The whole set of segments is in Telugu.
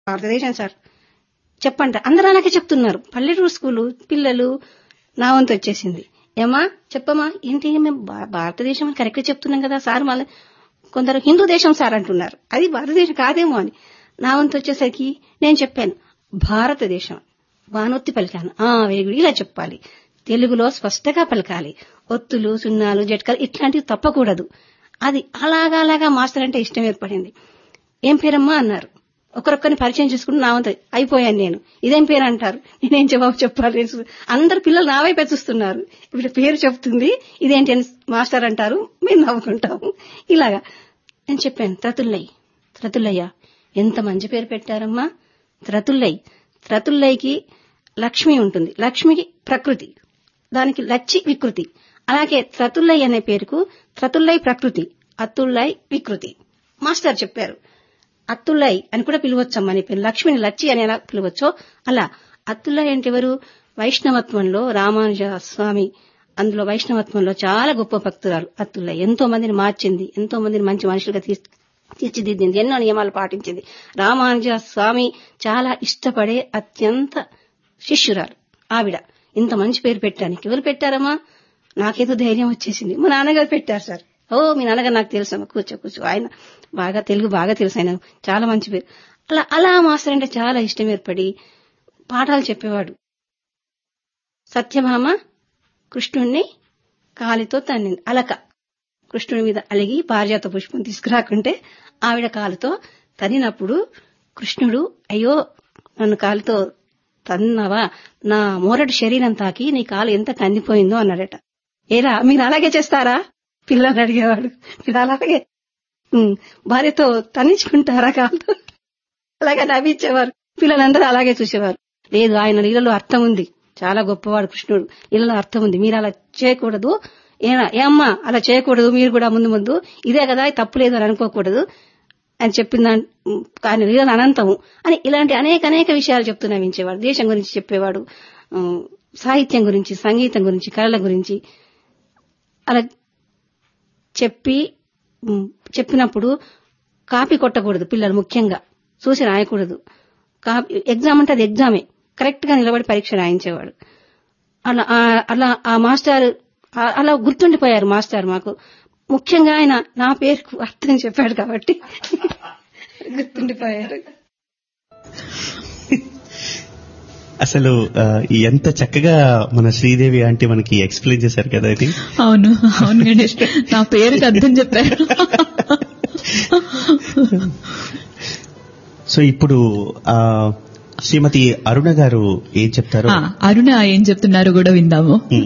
భారతదేశం సార్ చెప్పండి అందరూ అలాగే చెప్తున్నారు పల్లెటూరు స్కూలు పిల్లలు నా వంతు వచ్చేసింది ఏమా చెప్పమ్మా ఏంటి మేము భా- భారతదేశం అని కరెక్ట్ చెప్తున్నాం కదా సార్ మళ్ళీ కొందరు హిందూ దేశం సార్ అంటున్నారు అది భారతదేశం కాదేమో అని నా వంతు వచ్చేసరికి నేను చెప్పాను భారతదేశం బానొత్తి పలికాను ఆ వేగుడు ఇలా చెప్పాలి తెలుగులో స్పష్టంగా పలకాలి ఒత్తులు సున్నాలు జట్కాలు ఇట్లాంటివి తప్పకూడదు అది అలాగా అలాగా మాస్టర్ అంటే ఇష్టం ఏర్పడింది ఏం పేరమ్మా అన్నారు ఒకరొక్కరిని పరిచయం చేసుకుని నా వంతు అయిపోయాను నేను ఇదేం పేరు అంటారు నేనేం జవాబు చెప్పాలి నేను అందరు పిల్లలు నా వైపే చూస్తున్నారు ఇప్పుడు పేరు చెప్తుంది ఇదేంటి అని మాస్టర్ అంటారు మేము నవ్వుకుంటాము ఇలాగా నేను చెప్పాను త్రతుల్లయ్య త్రతుల్లయ్య ఎంత మంచి పేరు పెట్టారమ్మా త్రతుల్లయ్య త్రతుల్లయ్యకి లక్ష్మి ఉంటుంది లక్ష్మికి ప్రకృతి దానికి లచ్చి వికృతి అలాగే త్రతుల్లయ్య అనే పేరుకు త్రతుల్లయ్య ప్రకృతి అత్తుల్లయ్య వికృతి మాస్టర్ చెప్పారు అత్తుల్లయ్ అని కూడా పిలవచ్చమ్మా నీ పేరు లక్ష్మిని లచ్చి అని ఎలా పిలవచ్చో అలా అత్తుల్లయ్ అంటే ఎవరు వైష్ణవత్వంలో రామానుజ స్వామి అందులో వైష్ణవత్వంలో చాలా గొప్ప భక్తురాలు అత్తుల్లయ్ ఎంతో మందిని మార్చింది ఎంతో మందిని మంచి మనుషులుగా తీర్చి తీర్చిదిద్దింది ఎన్నో నియమాలు పాటించింది రామానుజ స్వామి చాలా ఇష్టపడే అత్యంత శిష్యురాలు ఆవిడ ఇంత మంచి పేరు పెట్టడానికి ఎవరు పెట్టారమ్మా నాకేదో ధైర్యం వచ్చేసింది మా నాన్నగారు పెట్టారు సార్ ఓ మీ నాన్నగారు నాకు తెలుసు అమ్మ కూర్చో కూర్చో ఆయన బాగా తెలుగు బాగా తెలుసు ఆయన చాలా మంచి పేరు అలా అలా మాస్టర్ అంటే చాలా ఇష్టం ఏర్పడి పాఠాలు చెప్పేవాడు సత్యభామ కృష్ణుణ్ణి కాలితో తన్నింది అలక కృష్ణుడి మీద అలిగి పారిజాత పుష్పం తీసుకురాకుంటే ఆవిడ కాలుతో తన్నినప్పుడు కృష్ణుడు అయ్యో నన్ను కాలుతో తన్నావా నా మోరటి శరీరం తాకి నీ కాలు ఎంత కందిపోయిందో అన్నాడట ఏరా మీరు అలాగే చేస్తారా పిల్లలు అడిగేవాడు మీరు అలాగే ఉమ్, భార్యతో తన్నించుకుంటారా కాలు అలాగే నవ్వించేవారు పిల్లలందరూ అలాగే చూసేవారు లేదు ఆయన లీలలో అర్థం ఉంది చాలా గొప్పవాడు కృష్ణుడు లీలలో అర్థం ఉంది మీరు అలా చేయకూడదు ఏనా ఏ అమ్మా అలా చేయకూడదు మీరు కూడా ముందు ముందు ఇదే కదా తప్పు లేదు అని అనుకోకూడదు అని చెప్పిన దాన్- కానీ లీలలు అనంతము అని ఇలాంటి అనేక అనేక విషయాలు చెప్తూ నవ్వించేవాడు దేశం గురించి చెప్పేవాడు ఉమ్, సాహిత్యం గురించి సంగీతం గురించి కళల గురించి అలా చెప్పి ఉమ్, చెప్పినప్పుడు కాపీ కొట్టకూడదు పిల్లలు ముఖ్యంగా చూసి రాయకూడదు కాపీ ఎగ్జామ్ అంటే అది ఎగ్జామే కరెక్ట్ గా నిలబడి పరీక్ష రాయించేవాడు అలా ఆ- అలా ఆ మాస్టర్ ఆ- అలా గుర్తుండిపోయారు మాస్టర్ మాకు ముఖ్యంగా ఆయన నా పేరుకు అర్థం చెప్పాడు కాబట్టి గుర్తుండిపోయారు అసలు ఆ, ఎంత చక్కగా మన శ్రీదేవి ఆంటీ మనకి ఎక్స్ప్లెయిన్ చేశారు కదా ఇది అవును అవును గణేష్ నా పేరుకి అర్థం చెప్పారు సో ఇప్పుడు ఆ, శ్రీమతి అరుణ గారు ఏం చెప్తారు ఆ, అరుణ ఏం చెప్తున్నారో కూడా విందాము ఉమ్,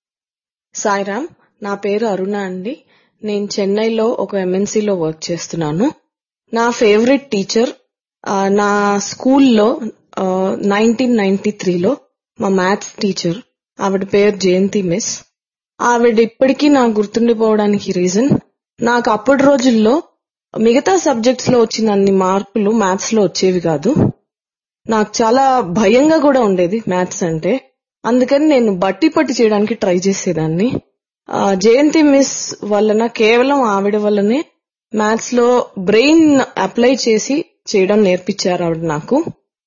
సాయిరామ్ నా పేరు అరుణ అండి నేను చెన్నైలో ఒక ఎంఎన్సీలో వర్క్ చేస్తున్నాను నా ఫేవరెట్ టీచర్ ఆ, నా స్కూల్లో నైన్టీన్ నైన్టీ త్రీలో మా మ్యాథ్స్ టీచర్ ఆవిడ పేరు జయంతి మిస్ ఆవిడ ఇప్పటికీ నాకు గుర్తుండిపోవడానికి రీజన్ నాకు అప్పటి రోజుల్లో మిగతా సబ్జెక్ట్స్ లో వచ్చిన అన్ని మార్కులు మ్యాథ్స్ లో వచ్చేవి కాదు నాకు చాలా భయంగా కూడా ఉండేది మ్యాథ్స్ అంటే అందుకని నేను బట్టి పట్టి చేయడానికి ట్రై చేసేదాన్ని ఆ, జయంతి మిస్ వలన కేవలం ఆవిడ వల్లనే మ్యాథ్స్ లో బ్రెయిన్ అప్లై చేసి చేయడం నేర్పించారు ఆవిడ నాకు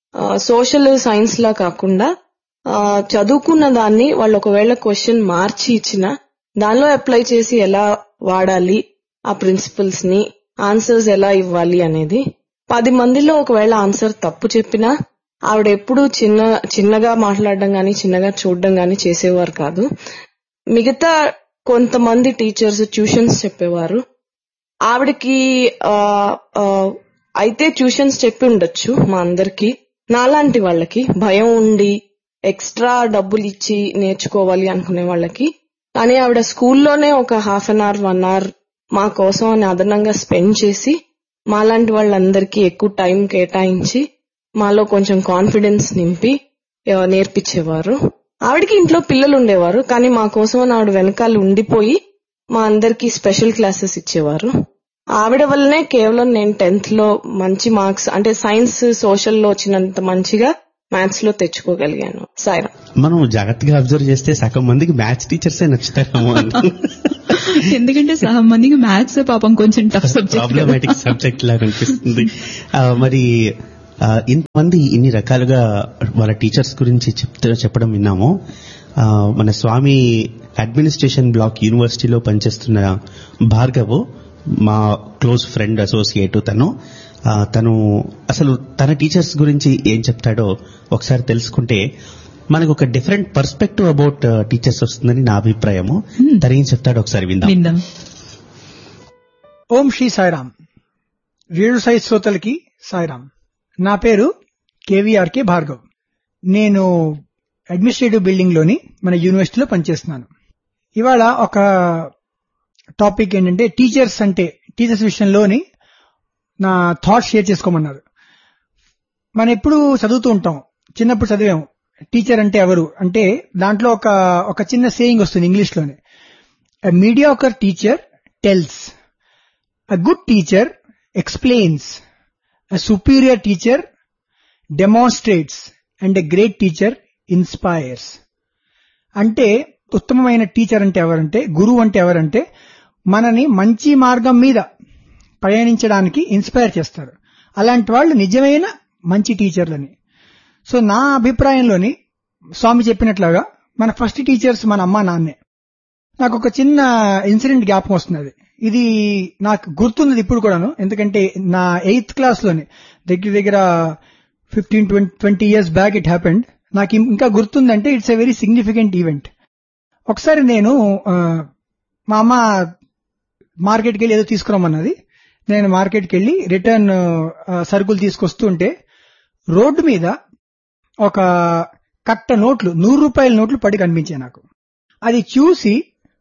సోషల్ సైన్స్ లా కాకుండా ఆ, చదువుకున్న దాన్ని వాళ్ళు ఒకవేళ క్వశ్చన్ మార్చి ఇచ్చిన దానిలో అప్లై చేసి ఎలా వాడాలి ఆ ప్రిన్సిపల్స్ ని ఆన్సర్స్ ఎలా ఇవ్వాలి అనేది పది మందిలో ఒకవేళ ఆన్సర్ తప్పు చెప్పినా ఆవిడ ఎప్పుడు చిన్న చిన్నగా మాట్లాడడం గాని చిన్నగా చూడడం గాని చేసేవారు కాదు మిగతా కొంతమంది టీచర్స్ ట్యూషన్స్ చెప్పేవారు ఆవిడకి ఆ, ఆ, అయితే ట్యూషన్స్ చెప్పి ఉండొచ్చు మా అందరికి నాలాంటి వాళ్ళకి భయం ఉండి ఎక్స్ట్రా డబ్బులు ఇచ్చి నేర్చుకోవాలి అనుకునే వాళ్ళకి కానీ ఆవిడ స్కూల్లోనే ఒక half an hour one hour మా కోసం అని అదనంగా స్పెండ్ చేసి మాలాంటి వాళ్ళందరికీ ఎక్కువ టైం కేటాయించి మాలో కొంచెం కాన్ఫిడెన్స్ నింపి ఆ, నేర్పించేవారు ఆవిడకి ఇంట్లో పిల్లలు ఉండేవారు కానీ మా కోసం అని ఆవిడ వెనకాల ఉండిపోయి మా అందరికి స్పెషల్ క్లాసెస్ ఇచ్చేవారు ఆవిడ వల్లనే కేవలం నేను టెన్త్ లో మంచి మార్క్స్ అంటే సైన్స్ సోషల్ లో వచ్చినంత మంచిగా మ్యాథ్స్ లో తెచ్చుకోగలిగాను సాయిరా మనం జాగ్రత్తగా అబ్జర్వ్ చేస్తే సగం మందికి మ్యాథ్స్ టీచర్సే నచ్చుతారేమో ఎందుకంటే సగం మందికి మ్యాథ్స్ పాపం కొంచెం టఫ్ సబ్జెక్ట్ ప్రాబ్లమాటిక్ సబ్జెక్ట్ లాగా అనిపిస్తుంది ఆ, మరి ఆ, ఇంతమంది ఇన్ని రకాలుగా వాళ్ళ టీచర్స్ గురించి చెప్తూ చెప్పడం విన్నాము ఆ, మన స్వామి అడ్మినిస్ట్రేషన్ బ్లాక్ యూనివర్సిటీలో పనిచేస్తున్న భార్గవ్ మా క్లోజ్ ఫ్రెండ్ అసోసియేట్ తను ఆ, తను అసలు తన టీచర్స్ గురించి ఏం చెప్తాడో ఒకసారి తెలుసుకుంటే మనకు ఒక డిఫరెంట్ పర్స్పెక్టివ్ అబౌట్ టీచర్స్ వస్తుందని నా అభిప్రాయము తను ఏం చెప్తాడో ఒకసారి విందాం విందాం ఓం శ్రీ సాయిరామ్ రేడు సాయి శ్రోతలకి సాయిరామ్ నా పేరు కేవీఆర్కే భార్గవ్ నేను అడ్మినిస్ట్రేటివ్ బిల్డింగ్ లోని మన యూనివర్సిటీలో పనిచేస్తున్నాను ఇవాళ ఒక టాపిక్ ఏంటంటే టీచర్స్ అంటే టీచర్స్ విషయంలోని నా థాట్స్ షేర్ చేసుకోమన్నారు మనం ఎప్పుడు చదువుతూ ఉంటాం చిన్నప్పుడు చదివాం టీచర్ అంటే ఎవరు అంటే దాంట్లో ఒక ఒక చిన్న సేయింగ్ వస్తుంది ఇంగ్లీష్ లోనే మీడియాకర్ teacher tells A good teacher explains. A superior teacher demonstrates. And a great teacher inspires. అంటే ఉత్తమమైన టీచర్ అంటే ఎవరంటే గురువు అంటే ఎవరంటే మనని మంచి మార్గం మీద ప్రయాణించడానికి ఇన్స్పైర్ చేస్తారు అలాంటి వాళ్ళు నిజమైన మంచి టీచర్లని సో నా అభిప్రాయంలోని స్వామి చెప్పినట్లుగా మన ఫస్ట్ టీచర్స్ మన అమ్మ నాన్నే నాకు ఒక చిన్న ఇన్సిడెంట్ జ్ఞాపకం వస్తున్నది ఇది నాకు గుర్తున్నది ఇప్పుడు కూడాను ఎందుకంటే నా ఎయిత్ క్లాస్ లోనే దగ్గర దగ్గర fifteen twenty years back it happened నాకు ఇం- ఇంకా గుర్తుందంటే it's a very significant event ఒకసారి నేను ఆ, మా అమ్మ మార్కెట్కి వెళ్ళి ఏదో తీసుకురమ్మన్నది నేను మార్కెట్కి వెళ్ళి రిటర్న్ ఆ, సరుకులు తీసుకొస్తుంటే రోడ్డు మీద ఒక కట్ట నోట్లు నూరు రూపాయల నోట్లు పడి కనిపించాయి నాకు అది చూసి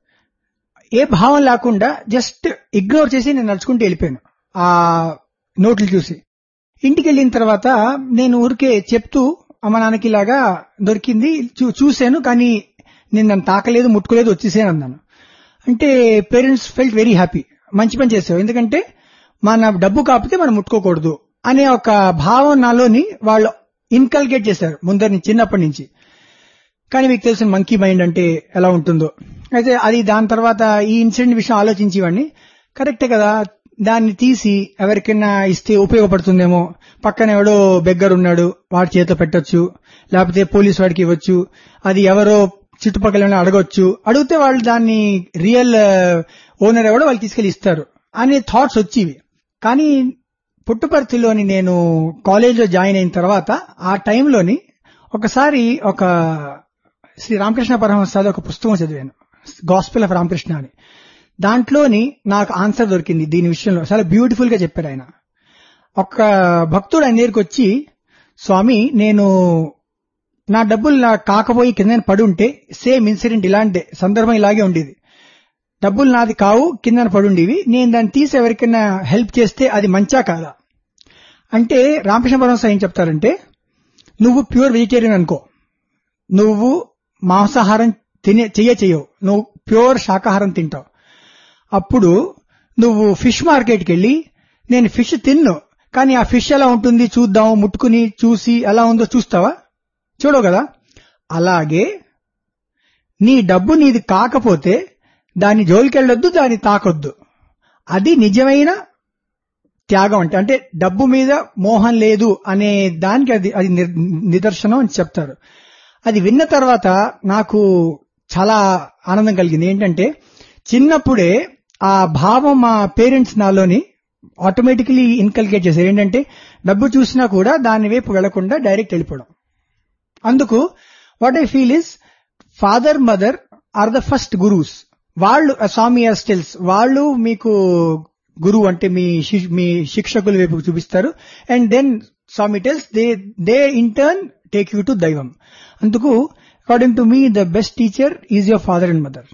ఏ భావం లేకుండా జస్ట్ ఇగ్నోర్ చేసి నేను నడుచుకుంటూ వెళ్ళిపోయాను ఆ నోట్లు చూసి ఇంటికి వెళ్ళిన తర్వాత నేను ఊరికే చెప్తూ అమ్మ నాన్నకి ఇలాగా దొరికింది చూ- చూశాను కానీ నేను నన్ను తాకలేదు ముట్టుకోలేదు వచ్చేసాను అన్నాను అంటే పేరెంట్స్ ఫెల్ట్ వెరీ హ్యాపీ మంచి పని చేసావు ఎందుకంటే మన డబ్బు కాకపోతే మనం ముట్టుకోకూడదు అనే ఒక భావం నాలోని వాళ్ళు ఇన్కల్కేట్ చేశారు ముందర నుంచి చిన్నప్పటి నుంచి కానీ మీకు తెలిసిన మంకీ మైండ్ అంటే ఎలా ఉంటుందో అయితే అది దాని తర్వాత ఈ ఇన్సిడెంట్ విషయం ఆలోచించేవాడిని కరెక్టే కదా దాన్ని తీసి ఎవరికైనా ఇస్తే ఉపయోగపడుతుందేమో పక్కన ఎవడో బెగ్గర్ ఉన్నాడు వాడి చేతిలో పెట్టొచ్చు లేకపోతే పోలీస్ వాడికి ఇవ్వచ్చు అది ఎవరో చుట్టుపక్కల ఏమైనా అడగొచ్చు అడిగితే వాళ్ళు దాన్ని రియల్ ఓనర్ ఎవడో వాళ్ళు తీసుకెళ్లి ఇస్తారు అనే థాట్స్ వచ్చేవి కానీ పుట్టుపర్తిలోని నేను కాలేజీలో జాయిన్ అయిన తర్వాత ఆ టైంలోని ఒకసారి ఒక శ్రీ రామకృష్ణ పరమహంస ఒక పుస్తకం చదివాను గాస్పిల్ ఆఫ్ రామకృష్ణ అని దాంట్లోని నాకు ఆన్సర్ దొరికింది దీని విషయంలో చాలా బ్యూటిఫుల్ గా చెప్పారు ఆయన ఒక భక్తుడు ఆయన దగ్గరికి వచ్చి స్వామి నేను నా డబ్బులు నా కాకపోయి కింద పడి ఉంటే సేమ్ ఇన్సిడెంట్ ఇలాంటి సందర్భం ఇలాగే ఉండేది డబ్బులు నాది కావు కింద పడుండేవి నేను దాన్ని తీసి ఎవరికైనా హెల్ప్ చేస్తే అది మంచా కాదా అంటే రామకృష్ణ పరమహంస ఏం చెప్తారంటే నువ్వు ప్యూర్ వెజిటేరియన్ అనుకో నువ్వు మాంసాహారం తినే చెయ్య చెయ్యవు నువ్వు ప్యూర్ శాకాహారం తింటావు అప్పుడు నువ్వు ఫిష్ మార్కెట్కి వెళ్ళి నేను ఫిష్ తిన్ను కానీ ఆ ఫిష్ ఎలా ఉంటుంది చూద్దాం ముట్టుకుని చూసి ఎలా ఉందో చూస్తావా చూడవు కదా అలాగే నీ డబ్బు నీది కాకపోతే దాని జోలికెళ్ళొద్దు దాన్ని తాకొద్దు అది నిజమైన త్యాగం అంటే అంటే డబ్బు మీద మోహం లేదు అనే దానికి అది అది నిర్- నిదర్శనం అని చెప్తారు అది విన్న తర్వాత నాకు చాలా ఆనందం కలిగింది ఏంటంటే చిన్నప్పుడే ఆ భావం మా పేరెంట్స్ నాలోని ఆటోమేటికలీ ఇన్కల్కేట్ చేశారు ఏంటంటే డబ్బు చూసినా కూడా దాని వైపు వెళ్లకుండా డైరెక్ట్ వెళ్ళిపోవడం అందుకు what I feel is father mother are the first gurus వాళ్ళు స్వామి స్టిల్స్ వాళ్ళు మీకు గురువు అంటే మీ శి- మీ శిక్షకుల వైపు చూపిస్తారు and then Swami tells they they in turn take you to దైవం అందుకు according to me the best teacher is your father and mother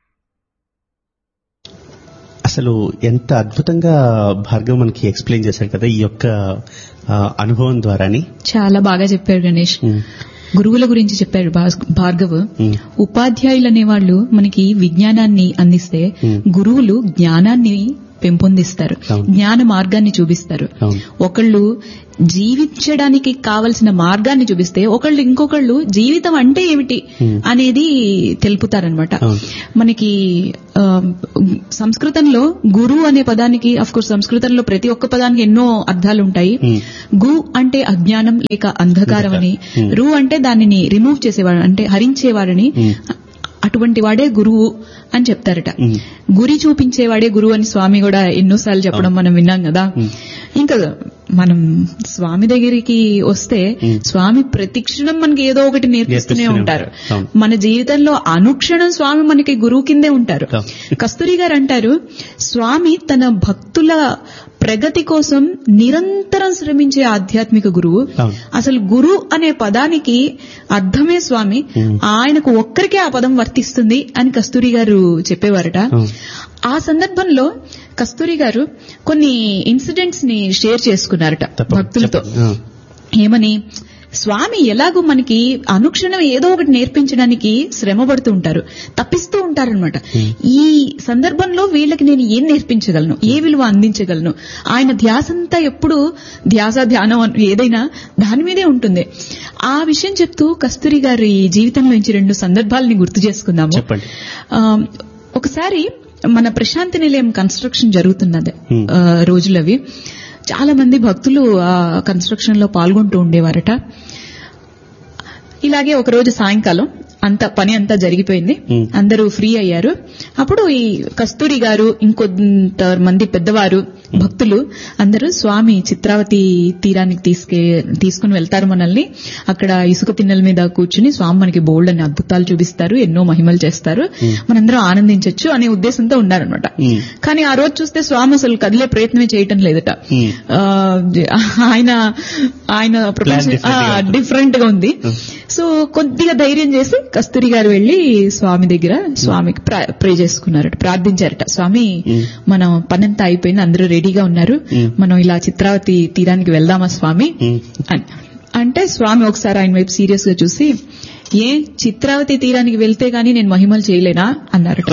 అసలు ఎంత అద్భుతంగా భార్గవ్ మనకి ఎక్స్ప్లెయిన్ చేశారు కదా ఈ యొక్క ఆ, అనుభవం ద్వారాని చాలా బాగా చెప్పారు గణేష్ ఉమ్, గురువుల గురించి చెప్పారు భాస్- భార్గవ్ ఉమ్, ఉపాధ్యాయులు అనేవాళ్ళు మనకి విజ్ఞానాన్ని అందిస్తే Hmm. గురువులు జ్ఞానాన్ని పెంపొందిస్తారు అవును. జ్ఞాన మార్గాన్ని చూపిస్తారు అవును. ఒకళ్ళు జీవించడానికి కావలసిన మార్గాన్ని చూపిస్తే ఒకళ్ళు ఇంకొకళ్ళు జీవితం అంటే ఏమిటి Hmm. అనేది తెలుపుతారనమాట అవును. మనకి ఆ, సంస్కృతంలో గురు అనే పదానికి అఫ్ కోర్స్ సంస్కృతంలో ప్రతి ఒక్క పదానికి ఎన్నో అర్థాలు ఉంటాయి Hmm. గు అంటే అజ్ఞానం లేక అంధకారం అని Hmm. రు అంటే దానిని రిమూవ్ చేసేవాడు అంటే హరించేవాడని Hmm. అటువంటి వాడే గురువు అని చెప్తారట Hmm. గురి చూపించేవాడే గురువు అని స్వామి కూడా ఎన్నోసార్లు చెప్పడం మనం విన్నాం కదా Hmm. ఇంకా మనం స్వామి దగ్గరికి వస్తే Hmm. స్వామి ప్రతిక్షణం మనకి ఏదో ఒకటి నేర్పిస్తూనే నేర్పిస్తూనే ఉంటారు ఉంటారు. అవును. మన జీవితంలో అనుక్షణం స్వామి మనకి గురువు కిందే ఉంటారు అవును. కస్తూరి గారు అంటారు స్వామి తన భక్తుల ప్రగతి కోసం నిరంతరం శ్రమించే ఆధ్యాత్మిక గురువు అవును. అసలు గురు అనే పదానికి అర్థమే స్వామి Hmm. ఆయనకు ఒక్కరికే ఆ పదం వర్తిస్తుంది అని కస్తూరి గారు చెప్పేవారట అవును. ఆ సందర్భంలో కస్తూరి గారు కొన్ని ఇన్సిడెంట్స్ ని షేర్ చేసుకున్నారట తప్పకుండా, భక్తులతో చెప్పండి. ఆ. ఏమని స్వామి ఎలాగో మనకి అనుక్షణం ఏదో ఒకటి నేర్పించడానికి శ్రమ పడుతూ ఉంటారు తప్పిస్తూ ఉంటారనమాట ఈ సందర్భంలో వీళ్ళకి నేను ఏం నేర్పించగలను ఏ విలువ అందించగలను ఆయన ధ్యాసంతా ఎప్పుడు ధ్యాస ధ్యానం అన్- ఏదైనా దాని మీదే ఉంటుంది ఆ విషయం చెప్తూ కస్తూరి గారి జీవితంలోంచి రెండు సందర్భాలని గుర్తు చేసుకుందాము చెప్పండి. ఆ, ఒకసారి మన ప్రశాంతి నిలయం కన్స్ట్రక్షన్ జరుగుతున్నది Hmm. ఆ, రోజులవి చాలా మంది భక్తులు ఆ కన్స్ట్రక్షన్ లో పాల్గొంటూ ఉండేవారట ఇలాగే ఒక రోజు సాయంకాలం అంత పని అంతా జరిగిపోయింది Hmm. అందరూ ఫ్రీ అయ్యారు అప్పుడు ఈ కస్తూరి గారు ఇంకొంత మంది పెద్దవారు భక్తులు అందరూ స్వామి చిత్రావతి తీరానికి తీసుకే తీసుకుని వెళ్తారు మనల్ని అక్కడ ఇసుక తిన్నెల మీద కూర్చుని స్వామి మనకి బోల్డ్ అని అద్భుతాలు చూపిస్తారు ఎన్నో మహిమలు చేస్తారు మనందరం ఆనందించొచ్చు అనే ఉద్దేశంతో ఉన్నారనమాట Hmm. కానీ ఆ రోజు చూస్తే స్వామి అసలు కదిలే ప్రయత్నమే చేయటం లేదట Hmm. ఆ, ఆయన ఆయన ప్రపంచం different గా ఉంది. డిఫరెంట్ గా ఉంది సో కొద్దిగా ధైర్యం చేసి కస్తూరి గారు వెళ్లి స్వామి దగ్గర స్వామికి ప్రే చేసుకున్నారట ప్రార్థించారట స్వామి మనం పనంతా అయిపోయింది అందరూ రెడీగా ఉన్నారు Mm. మనం ఇలా చిత్రావతి తీరానికి వెళ్దామా స్వామి Mm. అని అంటే స్వామి ఒకసారి ఆయన వైపు సీరియస్ గా చూసి ఏ చిత్రావతి తీరానికి వెళ్తే గాని నేను మహిమలు చేయలేనా అన్నారట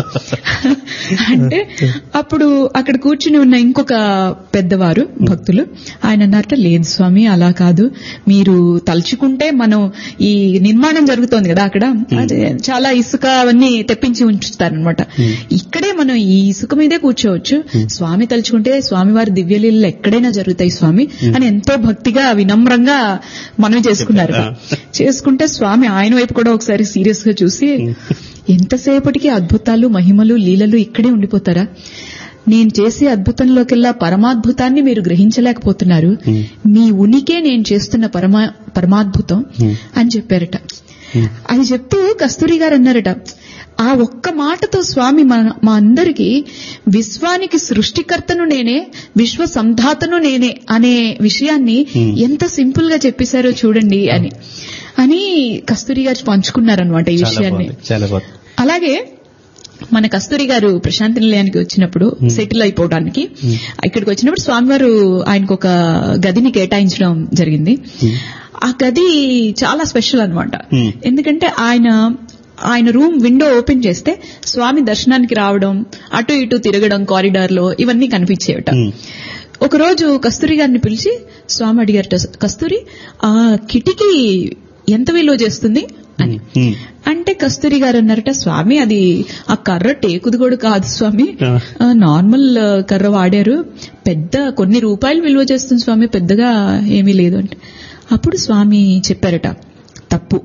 అంటే అప్పుడు అక్కడ కూర్చుని ఉన్న ఇంకొక పెద్దవారు భక్తులు ఆయన అన్నారట లేదు స్వామి అలా కాదు మీరు తలుచుకుంటే మనం ఈ నిర్మాణం జరుగుతోంది కదా అక్కడ అదే చాలా ఇసుక అవన్నీ తెప్పించి ఉంచుతారనమాట ఇక్కడే మనం ఈ ఇసుక మీదే కూర్చోవచ్చు స్వామి తలుచుకుంటే స్వామివారి దివ్యలీలలు ఎక్కడైనా జరుగుతాయి స్వామి అని ఎంతో భక్తిగా వినమ్రంగా మనం చేసుకున్నారు చేసుకుంటే స్వామి ఆయన వైపు కూడా ఒకసారి సీరియస్ గా చూసి ఎంతసేపటికి అద్భుతాలు మహిమలు లీలలు ఇక్కడే ఉండిపోతారా నేను చేసే అద్భుతంలోకెల్లా పరమాద్భుతాన్ని మీరు గ్రహించలేకపోతున్నారు మీ ఉనికే నేను చేస్తున్న పరమా పరమాద్భుతం అని చెప్పారట అది చెప్తూ కస్తూరి గారు అన్నారట ఆ ఒక్క మాటతో స్వామి మన- మా అందరికీ విశ్వానికి సృష్టికర్తను నేనే విశ్వ సంధాతను నేనే అనే విషయాన్ని ఎంత సింపుల్ గా చెప్పేశారో చూడండి అని అని కస్తూరి గారు పంచుకున్నారనమాట ఈ చాలా విషయాన్ని బాగుంది చాలా బాగుంది అలాగే మన కస్తూరి గారు ప్రశాంతి నిలయానికి వచ్చినప్పుడు సెటిల్ అయిపోవడానికి ఇక్కడికి వచ్చినప్పుడు స్వామివారు ఆయనకు ఒక గదిని కేటాయించడం జరిగింది ఆ గది చాలా స్పెషల్ అన్నమాట Hmm. ఎందుకంటే ఆయన ఆయన రూమ్ విండో ఓపెన్ చేస్తే స్వామి దర్శనానికి రావడం అటు ఇటు తిరగడం కారిడార్ లో ఇవన్నీ కనిపించేవట Hmm. ఒకరోజు కస్తూరి గారిని పిలిచి స్వామి అడిగారట కస్తూరి ఆ కిటికీ ఎంత విలువ చేస్తుంది అని Hmm. అంటే కస్తూరి గారు అన్నారట స్వామి అది ఆ కర్ర టేకుది కూడా కాదు స్వామి ఆ. ఆ, నార్మల్ ఆ, కర్ర వాడారు పెద్ద కొన్ని రూపాయలు విలువ చేస్తుంది స్వామి పెద్దగా ఏమీ లేదు అంటే అప్పుడు స్వామి చెప్పారట తప్పు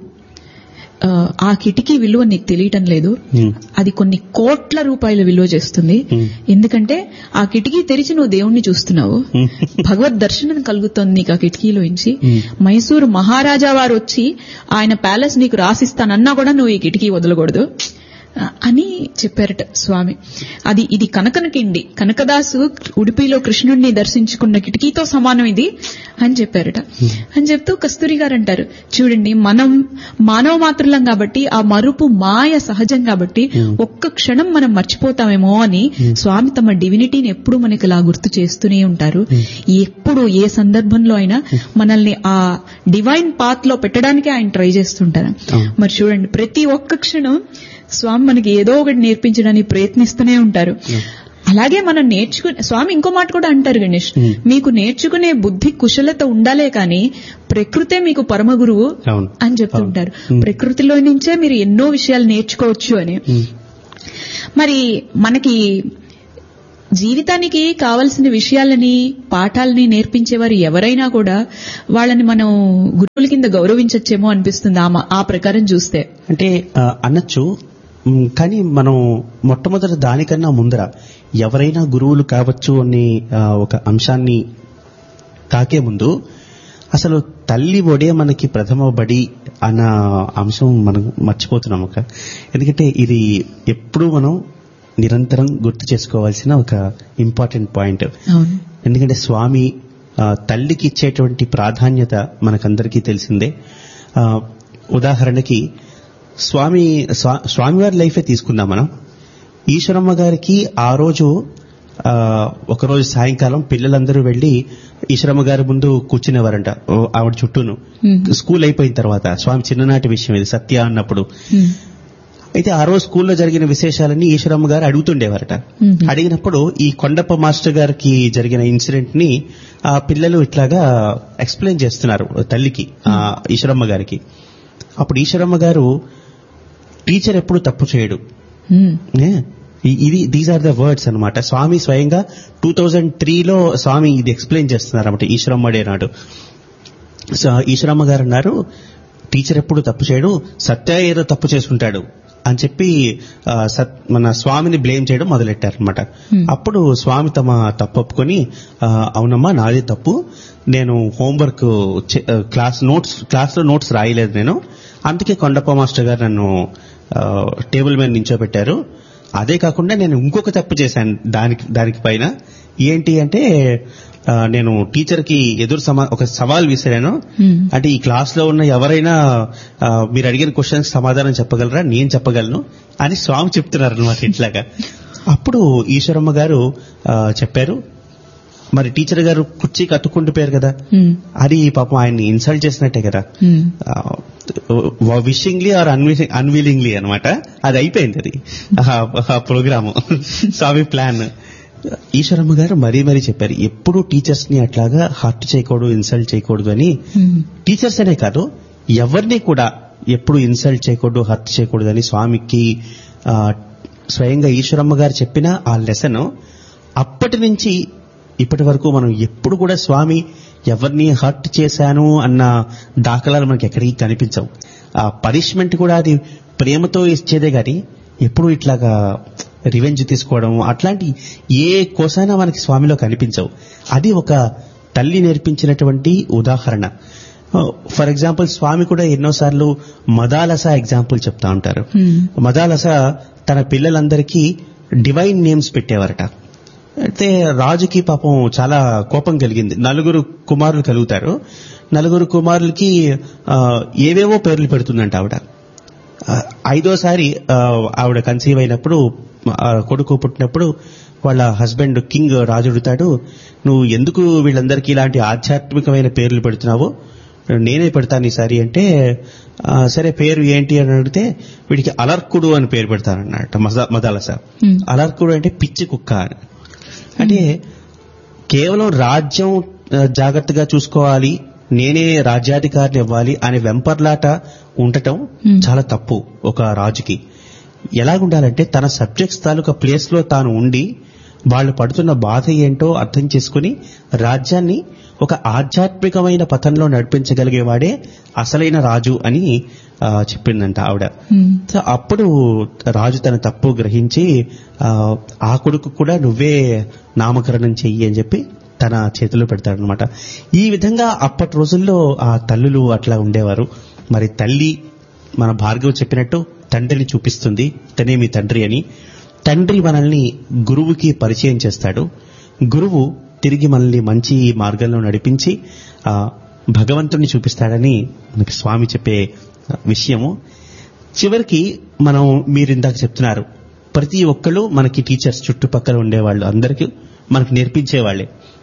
ఆ, ఆ కిటికీ విలువ నీకు తెలియటం లేదు Hmm. అది కొన్ని కోట్ల రూపాయల విలువ చేస్తుంది Hmm. ఎందుకంటే ఆ కిటికీ తెరిచి నువ్వు దేవుణ్ణి చూస్తున్నావు Hmm. భగవద్ దర్శనం కలుగుతోంది నీకు ఆ కిటికీలోంచి Hmm. మైసూరు మహారాజా వారు వచ్చి ఆయన ప్యాలెస్ నీకు రాసిస్తానన్నా కూడా నువ్వు ఈ కిటికీ వదలకూడదు ఆ, అని చెప్పారట స్వామి అది ఇది కనకన కిండి కనకదాసు ఉడిపిలో కృష్ణుడిని దర్శించుకున్న కిటికీతో సమానం ఇది అని చెప్పారట అని చెప్తూ కస్తూరి గారు అంటారు చూడండి మనం మానవ మాత్రులం కాబట్టి ఆ మరుపు మాయ సహజం కాబట్టి ఒక్క క్షణం మనం మర్చిపోతామేమో అని స్వామి తమ డివినిటీని ఎప్పుడు మనకి ఇలా గుర్తు చేస్తూనే ఉంటారు ఎప్పుడు ఏ సందర్భంలో అయినా మనల్ని ఆ డివైన్ పాత్ లో పెట్టడానికి ఆయన ట్రై చేస్తుంటారు మరి చూడండి ప్రతి ఒక్క క్షణం స్వామి మనకి ఏదో ఒకటి నేర్పించడానికి ప్రయత్నిస్తూనే ఉంటారు అలాగే మనం నేర్చుకునే స్వామి ఇంకో మాట కూడా అంటారు గణేష్ Hmm. మీకు నేర్చుకునే బుద్ధి కుశలత ఉండాలే కానీ ప్రకృతే మీకు పరమ గురువు అవును అని చెప్తుంటారు Hmm. ప్రకృతిలో నుంచే మీరు ఎన్నో విషయాలు నేర్చుకోవచ్చు అని ఉమ్. మరి మనకి జీవితానికి కావలసిన విషయాలని పాఠాలని నేర్పించేవారు ఎవరైనా కూడా వాళ్ళని మనం గురువుల కింద గౌరవించచ్చేమో అనిపిస్తుంది ఆ మ- ఆ ప్రకారం చూస్తే అంటే ఆ, అనొచ్చు ఉమ్, కానీ మనం మొట్టమొదటి దానికన్నా ముందర ఎవరైనా గురువులు కావచ్చు అనే ఆ, ఒక అంశాన్ని తాకే ముందు అసలు తల్లి ఒడే మనకి ప్రథమ బడి అన్న అంశం మనం మర్చిపోతున్నాం ఒక ఎందుకంటే ఇది ఎప్పుడూ మనం నిరంతరం గుర్తు చేసుకోవాల్సిన ఒక ఇంపార్టెంట్ పాయింట్ అవును ఎందుకంటే స్వామి ఆ, తల్లికి ఇచ్చేటువంటి ప్రాధాన్యత మనకందరికీ తెలిసిందే ఆ, ఉదాహరణకి స్వామి స్వా- స్వామివారి లైఫే తీసుకుందాం మనం ఈశ్వరమ్మ గారికి ఆ రోజు ఆ, ఒకరోజు సాయంకాలం పిల్లలందరూ వెళ్లి ఈశ్వరమ్మ గారి ముందు కూర్చునేవారంట ఓ, ఆవిడ చుట్టూను Hmm. స్కూల్ అయిపోయిన తర్వాత స్వామి చిన్ననాటి విషయం ఇది సత్య అన్నప్పుడు Hmm. అయితే ఆ రోజు స్కూల్లో జరిగిన విశేషాలన్నీ ఈశ్వరమ్మ గారు అడుగుతుండేవారట మ్మ్. అడిగినప్పుడు ఈ కొండప్ప మాస్టర్ గారికి జరిగిన ఇన్సిడెంట్ ని ఆ పిల్లలు ఇట్లాగా ఎక్స్ప్లెయిన్ చేస్తున్నారు తల్లికి ఆ ఈశ్వరమ్మ గారికి అప్పుడు ఈశ్వరమ్మ గారు టీచర్ ఎప్పుడు తప్పు చేయడు Hmm. ఏ? ఇ- ఇది దీస్ ఆర్ ద వర్డ్స్ అన్నమాట స్వామి స్వయంగా టూ థౌజండ్ త్రీలో స్వామి ఇది ఎక్స్ప్లెయిన్ చేస్తున్నారు అన్నమాట ఈశ్వరమ్మడే నాడు సో ఈశ్వరమ్మ గారు అన్నారు టీచర్ ఎప్పుడు తప్పు చేయడు సత్య ఏదో తప్పు చేసుకుంటాడు అని చెప్పి ఆ, సత్ మన స్వామిని బ్లేమ్ చేయడం మొదలెట్టారు అనమాట Hmm. అప్పుడు స్వామి తమ తప్పు ఒప్పుకొని ఆ, అవునమ్మా నాది తప్పు నేను హోంవర్క్ చే- ఆ, క్లాస్ నోట్స్ క్లాస్ లో నోట్స్ రాయలేదు నేను అందుకే కొండప్ప మాస్టర్ గారు నన్ను ఆ, టేబుల్ మీద నించోబెట్టారు అదే కాకుండా నేను ఇంకొక తప్పు చేశాను దానికి దానికి పైన ఏంటి అంటే ఆ, నేను టీచర్ కి ఎదురు సమా ఒక సవాల్ విసిరాను Hmm. అంటే ఈ క్లాస్ లో ఉన్న ఎవరైనా ఆ, మీరు అడిగిన క్వశ్చన్స్ సమాధానం చెప్పగలరా నేను చెప్పగలను అని స్వామి చెప్తున్నారు అనమాట ఇట్లాగా అప్పుడు ఈశ్వరమ్మ గారు ఆ, చెప్పారు మరి టీచర్ గారు కుర్చీ కట్టుకుంటూ పోయారు కదా Hmm. అది పాపం ఆయన్ని ఇన్సల్ట్ చేసినట్టే కదా Hmm. విషింగ్లీ ఆర్ అన్విలింగ్లీ అన్నమాట అది అయిపోయింది అది ఆ ప్రోగ్రామ్ స్వామి ప్లాన్ ఈశ్వరమ్మ గారు మరీ మరీ చెప్పారు ఎప్పుడు టీచర్స్ ని అట్లాగా హర్ట్ చేయకూడదు ఇన్సల్ట్ చేయకూడదు అని Hmm. టీచర్స్ అనే కాదు ఎవరిని కూడా ఎప్పుడు ఇన్సల్ట్ చేయకూడదు హర్ట్ చేయకూడదని స్వామికి ఆ, స్వయంగా ఈశ్వరమ్మ గారు చెప్పిన ఆ లెసన్ అప్పటి నుంచి ఇప్పటి వరకు మనం ఎప్పుడు కూడా స్వామి ఎవరిని హర్ట్ చేశాను అన్న దాఖలాలు మనకి ఎక్కడికి కనిపించవు ఆ పనిష్మెంట్ కూడా అది ప్రేమతో ఇచ్చేదే గాని ఎప్పుడు ఇట్లాగా రివెంజ్ తీసుకోవడం అట్లాంటి ఏ కోసైనా మనకి స్వామిలో కనిపించవు అది ఒక తల్లి నేర్పించినటువంటి ఉదాహరణ ఫర్ ఎగ్జాంపుల్ స్వామి కూడా ఎన్నోసార్లు మదాలస ఎగ్జాంపుల్ చెప్తా ఉంటారు Hmm. మదాలస తన పిల్లలందరికీ డివైన్ నేమ్స్ పెట్టేవారట అయితే రాజుకి పాపం చాలా కోపం కలిగింది నలుగురు కుమారులు కలుగుతారు నలుగురు కుమారులకి ఆ, ఏవేవో పేర్లు పెడుతుందంట ఆవిడ ఆ, ఐదోసారి ఆ, ఆవిడ కన్సీవ్ అయినప్పుడు ఆ, కొడుకు పుట్టినప్పుడు వాళ్ళ హస్బెండ్ కింగ్ రాజు అడుగుతాడు నువ్వు ఎందుకు వీళ్ళందరికీ ఇలాంటి ఆధ్యాత్మికమైన పేర్లు పెడుతున్నావు నేనే పెడతాను ఈసారి అంటే ఆ, సరే పేరు ఏంటి అని అడిగితే వీడికి అలర్కుడు అని పేరు పెడతానన్నట మజా- మదాలస Hmm. అలర్కుడు అంటే పిచ్చి కుక్క అని అంటే కేవలం రాజ్యం ఆ, జాగ్రత్తగా చూసుకోవాలి నేనే రాజ్యాధికారిని ఇవ్వాలి అనే వెంపర్లాట ఉండటం Hmm. చాలా తప్పు ఒక రాజుకి ఎలాగుండాలంటే తన సబ్జెక్ట్స్ తాలూకా ప్లేస్ లో తాను ఉండి వాళ్ళు పడుతున్న బాధ ఏంటో అర్థం చేసుకుని రాజ్యాన్ని ఒక ఆధ్యాత్మికమైన పథంలో నడిపించగలిగేవాడే అసలైన రాజు అని ఆ, చెప్పిందంట ఆవిడ Hmm. సో అప్పుడు రాజు తన తప్పు గ్రహించి ఆ, ఆ కొడుకు కూడా నువ్వే నామకరణం చెయ్యి అని చెప్పి తన చేతిలో పెడతాడనమాట ఈ విధంగా అప్పటి రోజుల్లో ఆ తల్లులు అట్లా ఉండేవారు మరి తల్లి మన భార్గవ్ చెప్పినట్టు తండ్రిని చూపిస్తుంది తనే మీ తండ్రి అని తండ్రి మనల్ని గురువుకి పరిచయం చేస్తాడు గురువు తిరిగి మనల్ని మంచి మార్గంలో నడిపించి ఆ భగవంతుణ్ణి చూపిస్తాడని మనకి స్వామి చెప్పే విషయము చివరికి మనం మీరు ఇందాక చెప్తున్నారు ప్రతి ఒక్కళ్ళు మనకి టీచర్స్ చుట్టుపక్కల ఉండేవాళ్ళు అందరికీ మనకు నేర్పించేవాళ్లే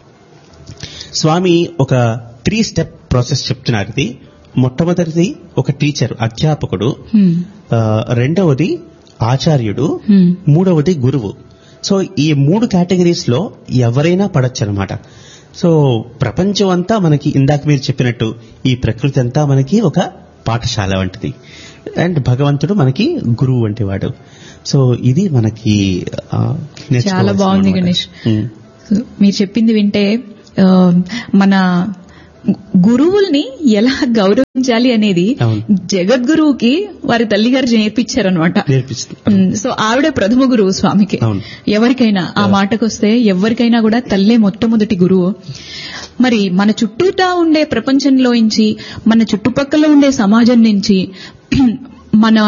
స్వామి ఒక త్రీ స్టెప్ ప్రాసెస్ చెప్తున్నారు ఇది మొట్టమొదటిది ఒక టీచర్ అధ్యాపకుడు Hmm. ఆ, రెండవది ఆచార్యుడు Hmm. మూడవది గురువు సో ఈ మూడు కేటగిరీస్ లో ఎవరైనా పడొచ్చు అనమాట సో ప్రపంచం అంతా మనకి ఇందాక మీరు చెప్పినట్టు ఈ ప్రకృతి అంతా మనకి ఒక పాఠశాల వంటిది అండ్ భగవంతుడు మనకి గురువు వంటి వాడు సో ఇది మనకి ఆ, నేర్చుకోవాల్సింది చాలా బాగుంది అన్నమాట. గణేష్ ఉమ్. మీరు చెప్పింది వింటే ఆ, మన గురువుల్ని ఎలా గౌరవించాలి అనేది అవును. జగద్గురువుకి వారి తల్లిగారు నేర్పించారనమాట నేర్పిస్తుంది ఉమ్, సో ఆవిడే ప్రథమ గురువు స్వామికి అవును. ఎవరికైనా ఆ మాటకొస్తే ఎవరికైనా కూడా తల్లే మొట్టమొదటి గురువు మరి మన చుట్టూతా ఉండే ప్రపంచంలోంచి మన చుట్టుపక్కల ఉండే సమాజం నుంచి మన